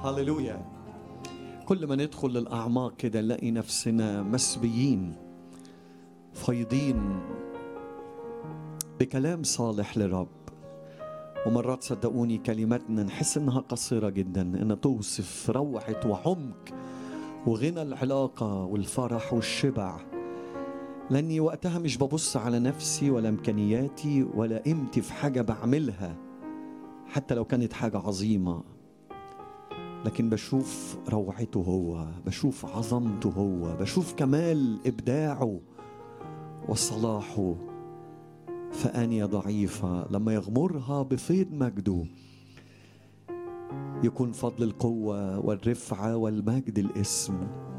هللويا كل ما ندخل للأعماق كده نلاقي نفسنا مسبيين فايضين بكلام صالح للرب ومرات صدقوني كلماتنا نحس انها قصيرة جدا انها توصف روعة وعمق وغنى العلاقة والفرح والشبع لاني وقتها مش ببص على نفسي ولا امكانياتي ولا قيمتي في حاجة بعملها حتى لو كانت حاجة عظيمة لكن بشوف روعته هو بشوف عظمته هو بشوف كمال إبداعه وصلاحه فأنية ضعيفة لما يغمرها بفيض مجده يكون فضل القوة والرفعة والمجد الاسم